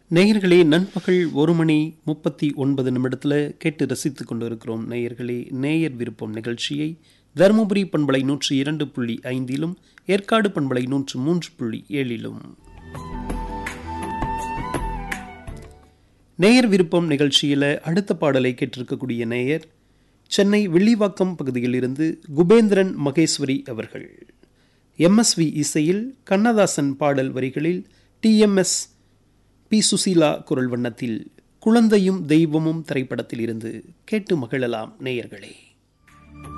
நேயர்களே நண்பகல் ஒரு மணி முப்பத்தி ஒன்பது நிமிடத்தில் கேட்டு ரசித்துக் கொண்டிருக்கிறோம் நேயர்களே நேயர் விருப்பம் நிகழ்ச்சியை தருமபுரி பண்பலை நூற்றி இரண்டு புள்ளி ஐந்திலும் ஏற்காடு பண்பலை நூற்று மூன்று புள்ளி ஏழிலும் நேயர் விருப்பம் நிகழ்ச்சியில் அடுத்த பாடலை கேட்டிருக்கக்கூடிய நேயர் சென்னை வில்லிவாக்கம் பகுதியில் இருந்து குபேந்திரன் மகேஸ்வரி அவர்கள் எம்எஸ்வி இசையில் கண்ணதாசன் பாடல் வரிகளில் டிஎம்எஸ் பி சுசீலா குரல் வண்ணத்தில் குழந்தையும் தெய்வமும் திரைப்படத்தில் இருந்து கேட்டு மகிழலாம் நேயர்களே